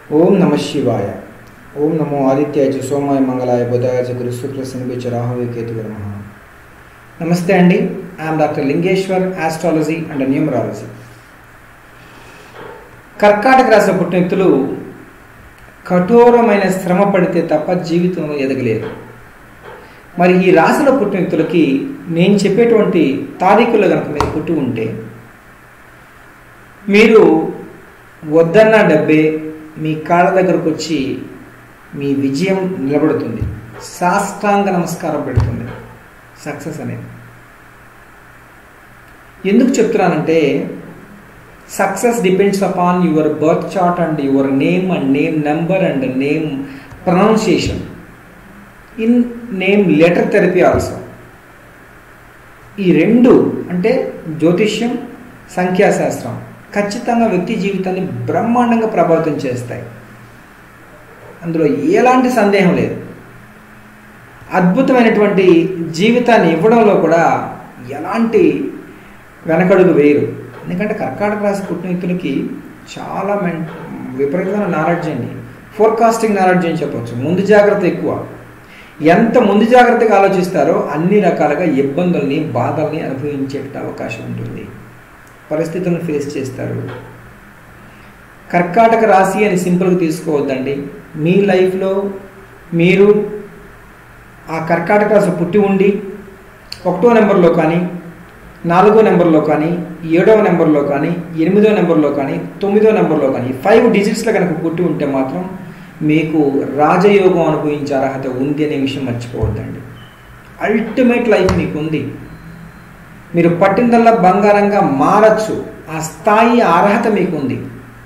ఓం నమ శివాయ ఓం నమో ఆదిత్యాయ చ సోమాయ మంగళాయ బుధాయ చ గురు శుక్ర శనిపిచ రాహవే కేతువు నమ నమస్తే అండి I'm doctor Lingeshwar astrology and numerology కర్కాటక రాశి పుట్టిన వ్యక్తులు కఠోరమైన శ్రమ పడితే తప్ప జీవితంలో ఎదగలేరు మరి ఈ రాశిలో పుట్టిన వ్యక్తులకి నేను చెప్పేటువంటి తారీఖుల్లో కనుక మీరు పుట్టి ఉంటే మీరు వద్దన్న డబ్బే మీ కాళ్ళ దగ్గరకు వచ్చి మీ విజయం నిలబడుతుంది సాష్టాంగ నమస్కారం పెడుతుంది సక్సెస్ అనేది ఎందుకు చెప్తున్నానంటే success depends upon your birth chart and your name and name number and name pronunciation in name letter therapy also ఈ రెండు అంటే జ్యోతిష్యం సంఖ్యాశాస్త్రం ఖచ్చితంగా వ్యక్తి జీవితాన్ని బ్రహ్మాండంగా ప్రభావితం చేస్తాయి అందులో ఎలాంటి సందేహం లేదు అద్భుతమైనటువంటి జీవితాన్ని ఇవ్వడంలో కూడా ఎలాంటి వెనకడుగు వేయరు ఎందుకంటే కర్కాటక రాశి పుట్టిన వ్యక్తులకి చాలా మెన్ విపరీతమైన నాలెడ్జ్ అండి ఫోర్కాస్టింగ్ నాలెడ్జ్ అని చెప్పొచ్చు ముందు జాగ్రత్త ఎక్కువ ఎంత ముందు జాగ్రత్తగా ఆలోచిస్తారో అన్ని రకాలుగా ఇబ్బందుల్ని బాధల్ని అనుభవించే అవకాశం ఉంటుంది పరిస్థితులను ఫేస్ చేస్తారు కర్కాటక రాశి అని సింపుల్గా తీసుకోవద్దండి మీ లైఫ్లో మీరు ఆ కర్కాటక రాశి పుట్టి ఉండి ఒకటో నెంబర్లో కానీ నాలుగో నెంబర్లో కానీ ఏడవ నెంబర్లో కానీ ఎనిమిదో నెంబర్లో కానీ తొమ్మిదో నెంబర్లో కానీ ఫైవ్ డిజిట్స్లో కనుక పుట్టి ఉంటే మాత్రం మీకు రాజయోగం అనుభవించే అర్హత ఉంది అనే విషయం మర్చిపోవద్దండి అల్టిమేట్ లైఫ్ మీకు ఉంది మీరు పట్టిందల్లా బంగారంగా మారచ్చు ఆ స్థాయి అర్హత మీకు ఉంది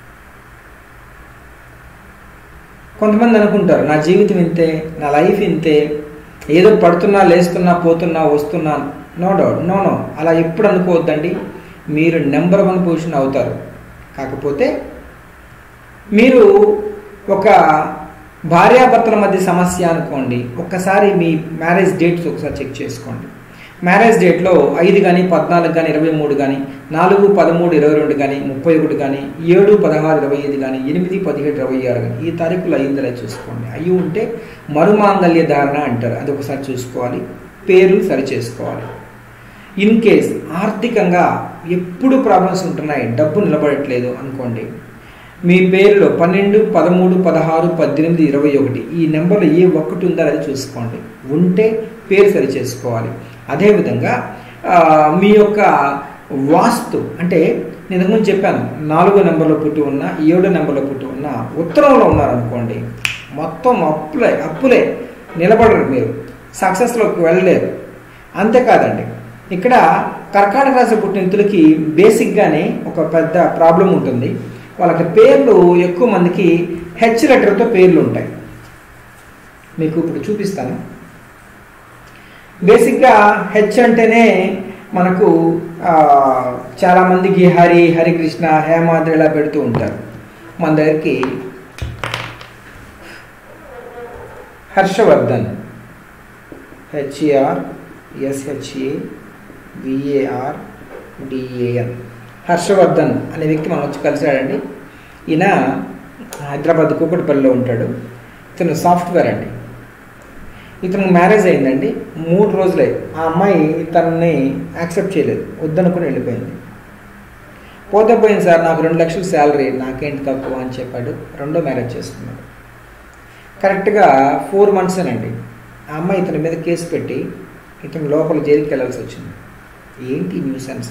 కొంతమంది అనుకుంటారు నా జీవితం ఇంతే నా లైఫ్ ఇంతే ఏదో పడుతున్నా లేస్తున్నా పోతున్నా వస్తున్నా నో డౌట్ నో నో అలా ఎప్పుడు అనుకోవద్దండి మీరు నెంబర్ వన్ పొజిషన్ అవుతారు కాకపోతే మీరు ఒక భార్యాభర్తల మధ్య సమస్య అనుకోండి ఒక్కసారి మీ మ్యారేజ్ డేట్స్ ఒకసారి చెక్ చేసుకోండి మ్యారేజ్ డేట్లో ఐదు కానీ పద్నాలుగు కానీ ఇరవై మూడు కానీ నాలుగు పదమూడు ఇరవై రెండు కానీ ముప్పై ఒకటి కానీ ఏడు పదహారు ఇరవై ఐదు కానీ ఎనిమిది పదిహేడు ఇరవై ఆరు కానీ ఈ తారీఖులు అయిందిలా చూసుకోండి అయి ఉంటే మరుమాంగల్య ధారణ అంటారు అది ఒకసారి చూసుకోవాలి పేర్లు సరి చేసుకోవాలి ఇన్ కేస్ ఆర్థికంగా ఎప్పుడు ప్రాబ్లమ్స్ ఉంటున్నాయి డబ్బు నిలబడట్లేదు అనుకోండి మీ పేరులో పన్నెండు పదమూడు పదహారు పద్దెనిమిది ఇరవై ఒకటి ఈ నెంబర్లో ఏ ఒక్కటి ఉందో అది చూసుకోండి ఉంటే పేరు సరి చేసుకోవాలి అదేవిధంగా మీ యొక్క వాస్తు అంటే నేను ఇంతకుముందు చెప్పాను నాలుగో నెంబర్లో పుట్టి ఉన్న ఏడో నెంబర్లో పుట్టి ఉన్న ఉత్తరంలో ఉన్నారనుకోండి మొత్తం అప్పులే అప్పులే నిలబడరు మీరు సక్సెస్లోకి వెళ్ళలేరు అంతేకాదండి ఇక్కడ కర్కాటక రాశి పుట్టినతులకి బేసిక్గానే ఒక పెద్ద ప్రాబ్లం ఉంటుంది వాళ్ళకి పేర్లు ఎక్కువ మందికి హెచ్ లెటర్తో పేర్లు ఉంటాయి మీకు ఇప్పుడు చూపిస్తాను బేసిక్గా హెచ్ అంటేనే మనకు చాలామందికి హరి హరికృష్ణ హేమాద్రి ఇలా పెడుతూ ఉంటారు మన దగ్గరికి Harshavardhan H A R S H A V A R D A N Harshavardhan అనే వ్యక్తి మనం వచ్చి కలిసాడండి ఈయన హైదరాబాద్ కూకటిపల్లిలో ఉంటాడు ఇతను సాఫ్ట్వేర్ అండి ఇతను మ్యారేజ్ అయిందండి మూడు రోజులే ఆ అమ్మాయి తనని యాక్సెప్ట్ చేయలేదు వద్దనుకుని వెళ్ళిపోయింది పోతే పోయింది సార్ నాకు రెండు లక్షలు శాలరీ నాకేంటి తక్కువ అని చెప్పాడు రెండో మ్యారేజ్ చేసుకున్నాడు కరెక్ట్గా ఫోర్ మంత్సేనండి ఆ అమ్మాయి ఇతని మీద కేసు పెట్టి ఇతను లోపల జైలుకి వెళ్ళాల్సి వచ్చింది ఏంటి న్యూసెన్స్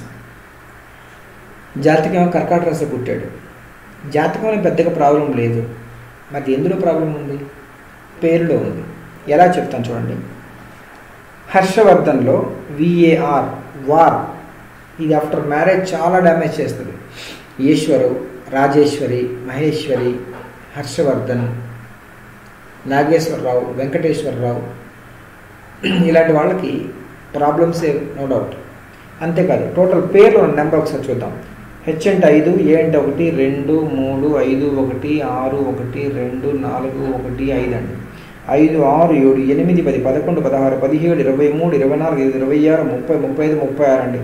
జాతకం కర్కాటక రాశి పుట్టాడు జాతకంలో పెద్దగా ప్రాబ్లం లేదు మరి ఎందులో ప్రాబ్లం ఉంది పేరులో ఉంది ఎలా చెప్తాను చూడండి హర్షవర్ధన్లో విఏఆర్ వార్ ఇది ఆఫ్టర్ మ్యారేజ్ చాలా డ్యామేజ్ చేస్తుంది ఈశ్వరు రాజేశ్వరి మహేశ్వరి హర్షవర్ధన్ నాగేశ్వరరావు వెంకటేశ్వరరావు ఇలాంటి వాళ్ళకి ప్రాబ్లమ్స్ నో డౌట్ అంతేకాదు టోటల్ పేర్లు నెంబర్ ఒకసారి చూద్దాం హెచ్ అంటే ఐదు ఏ అంటే ఒకటి రెండు మూడు ఐదు ఒకటి ఆరు ఒకటి రెండు నాలుగు ఒకటి ఐదు అండి ఐదు ఆరు ఏడు ఎనిమిది పది పదకొండు పదహారు పదిహేడు ఇరవై మూడు ఇరవై నాలుగు ఇరవై ఆరు ముప్పై ముప్పై ఐదు ముప్పై ఆరు అండి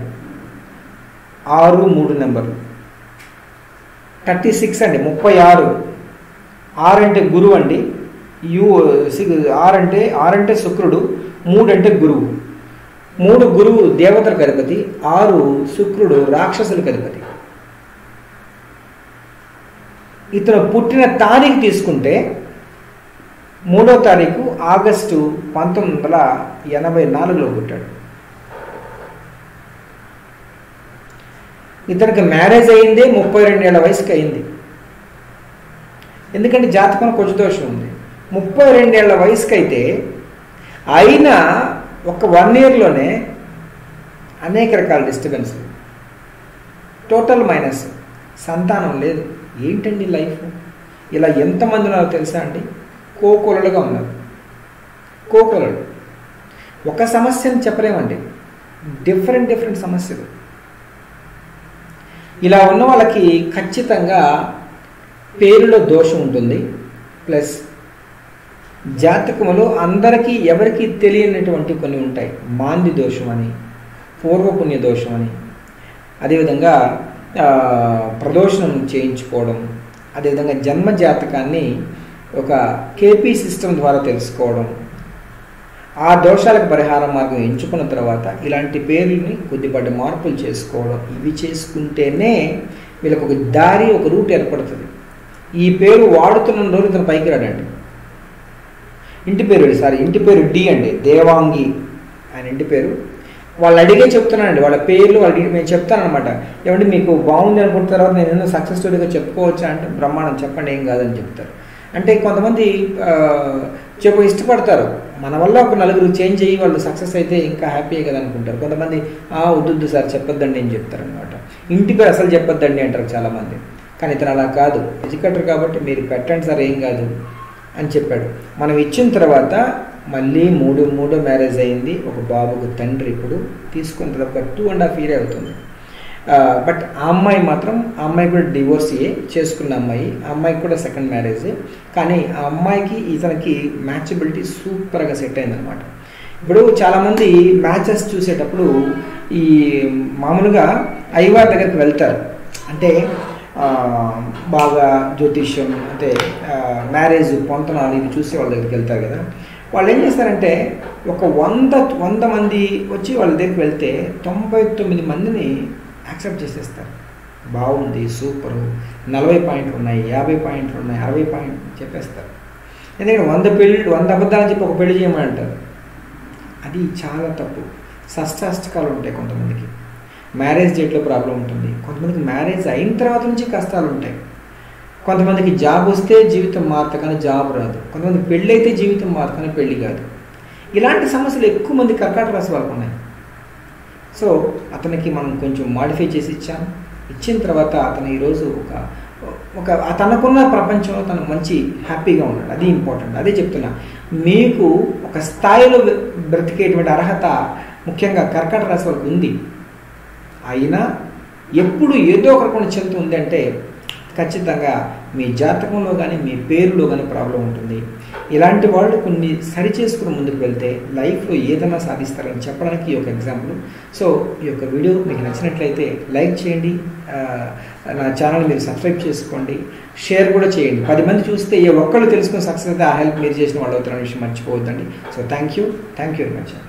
ఆరు మూడు నెంబర్ థర్టీ సిక్స్ అండి ముప్పై ఆరు ఆర్ అంటే గురువు అండి యు ఆర్ అంటే ఆర్ అంటే శుక్రుడు మూడు అంటే గురువు మూడు గురువు దేవతలకు అధిపతి ఆరు శుక్రుడు రాక్షసులకు అధిపతి ఇతను పుట్టిన తారీఖు తీసుకుంటే మూడో తారీఖు ఆగస్టు పంతొమ్మిది వందల ఎనభై నాలుగులో పుట్టాడు ఇతనికి మ్యారేజ్ అయిందే ముప్పై రెండేళ్ల వయసుకి అయింది ఎందుకంటే జాతకం కొంచెం దోషం ఉంది ముప్పై రెండేళ్ల వయసుకి అయితే అయినా ఒక వన్ ఇయర్లోనే అనేక రకాల డిస్టర్బెన్స్ టోటల్ మైనస్ సంతానం లేదు ఏంటండి లైఫ్ ఇలా ఎంతమంది ఉన్నారో తెలుసా అండి కోకొలలుగా ఉన్నారు కోకొలలు ఒక సమస్యని చెప్పలేమండి డిఫరెంట్ డిఫరెంట్ సమస్యలు ఇలా ఉన్న వాళ్ళకి ఖచ్చితంగా పేరులో దోషం ఉంటుంది ప్లస్ జాతకములో అందరికీ ఎవరికి తెలియనటువంటి కొన్ని ఉంటాయి మాంది దోషం అని పూర్వపుణ్య దోషం అని అదేవిధంగా ప్రదోషణం చేయించుకోవడం అదేవిధంగా జన్మ జాతకాన్ని ఒక కేపీ సిస్టమ్ ద్వారా తెలుసుకోవడం ఆ దోషాలకు పరిహార మార్గం ఎంచుకున్న తర్వాత ఇలాంటి పేర్లని కొద్దిపాటి మార్పులు చేసుకోవడం ఇవి చేసుకుంటేనే వీళ్ళకి ఒక దారి ఒక రూట్ ఏర్పడుతుంది ఈ పేరు వాడుతున్న రోజు ఇతను పైకి రాడండి ఇంటి పేరు సారీ ఇంటి పేరు డి అండి దేవాంగి ఆయన ఇంటి పేరు వాళ్ళు అడిగే చెప్తున్నానండి వాళ్ళ పేర్లు వాళ్ళు మేము చెప్తానమాట ఏమంటే మీకు బాగుంది అనుకున్న తర్వాత నేను ఏదో సక్సెస్ స్టోరీగా చెప్పుకోవచ్చా అంటే బ్రహ్మాండం చెప్పండి ఏం కాదని చెప్తారు అంటే కొంతమంది చెప్పు ఇష్టపడతారు మన వల్ల ఒక నలుగురు చేంజ్ అయ్యి వాళ్ళు సక్సెస్ అయితే ఇంకా హ్యాపీయే కదా అనుకుంటారు కొంతమంది వద్దు సార్ చెప్పొద్దండి అని చెప్తారు అనమాట ఇంటి పేరు అసలు చెప్పొద్దండి అంటారు చాలామంది కానీ ఇతను అలా కాదు ఎడ్యుకేటర్ కాబట్టి మీరు పెట్టండి సార్ ఏం కాదు అని చెప్పాడు మనం ఇచ్చిన తర్వాత మళ్ళీ మూడు మూడో మ్యారేజ్ అయింది ఒక బాబుకు తండ్రి ఇప్పుడు తీసుకున్న తర్వాత ఒక టూ అండ్ హాఫ్ ఇయర్ అవుతుంది బట్ ఆ అమ్మాయి మాత్రం ఆ అమ్మాయి కూడా డివోర్స్ అయ్యే చేసుకున్న అమ్మాయి ఆ అమ్మాయికి కూడా సెకండ్ మ్యారేజ్ కానీ ఆ అమ్మాయికి ఇతనికి మ్యాచబిలిటీ సూపర్గా సెట్ అయిందనమాట ఇప్పుడు చాలామంది మ్యాచెస్ చూసేటప్పుడు ఈ మామూలుగా అయ్యవారి దగ్గరికి వెళ్తారు అంటే బాగా జ్యోతిష్యం అంటే మ్యారేజ్ పొంతనాలు ఇవి చూసే వాళ్ళ దగ్గరికి వెళ్తారు కదా వాళ్ళు ఏం చేస్తారంటే ఒక వంద వంద మంది వచ్చి వాళ్ళ దగ్గరికి వెళ్తే తొంభై తొమ్మిది మందిని యాక్సెప్ట్ చేసేస్తారు బాగుంది సూపరు నలభై పాయింట్లు ఉన్నాయి యాభై పాయింట్లు ఉన్నాయి అరవై పాయింట్ చెప్పేస్తారు ఎందుకంటే వంద పెళ్ళి వంద అబద్ధాలు చెప్పి ఒక పెళ్లి చేయమని అంటారు అది చాలా తప్పు షష్టాష్టకాలు ఉంటాయి కొంతమందికి మ్యారేజ్ డేట్లో ప్రాబ్లం ఉంటుంది కొంతమందికి మ్యారేజ్ అయిన తర్వాత నుంచి కష్టాలు ఉంటాయి కొంతమందికి జాబ్ వస్తే జీవితం మారత కానీ జాబ్ రాదు కొంతమంది పెళ్ళి అయితే జీవితం మారత కానీ పెళ్ళి కాదు ఇలాంటి సమస్యలు ఎక్కువ మంది కర్కాటక రాశి వాళ్ళకు ఉన్నాయి సో అతనికి మనం కొంచెం మాడిఫై చేసి ఇచ్చాం ఇచ్చిన తర్వాత అతను ఈరోజు ఒక ఒక తనకున్న ప్రపంచంలో తను మంచి హ్యాపీగా ఉన్నాడు అది ఇంపార్టెంట్ అదే చెప్తున్నా మీకు ఒక స్థాయిలో బ్రతికేటువంటి అర్హత ముఖ్యంగా కర్కాటక రాశి వాళ్ళకి ఉంది అయినా ఎప్పుడు ఏదో ఒక రకమైన చింత ఉంది అంటే ఖచ్చితంగా మీ జాతకంలో కానీ మీ పేరులో కానీ ప్రాబ్లం ఉంటుంది ఇలాంటి వాళ్ళు కొన్ని సరి చేసుకుని ముందుకు వెళ్తే లైఫ్లో ఏదైనా సాధిస్తారని చెప్పడానికి ఈ యొక్క ఎగ్జాంపుల్ సో ఈ యొక్క వీడియో మీకు నచ్చినట్లయితే లైక్ చేయండి నా ఛానల్ మీరు సబ్స్క్రైబ్ చేసుకోండి షేర్ కూడా చేయండి పది మంది చూస్తే ఏ ఒక్కళ్ళు తెలుసుకుని సక్సెస్ అయితే ఆ హెల్ప్ మీరు చేసిన వాళ్ళు అవుతారనే విషయం మర్చిపోవద్దండి so thank you thank you very much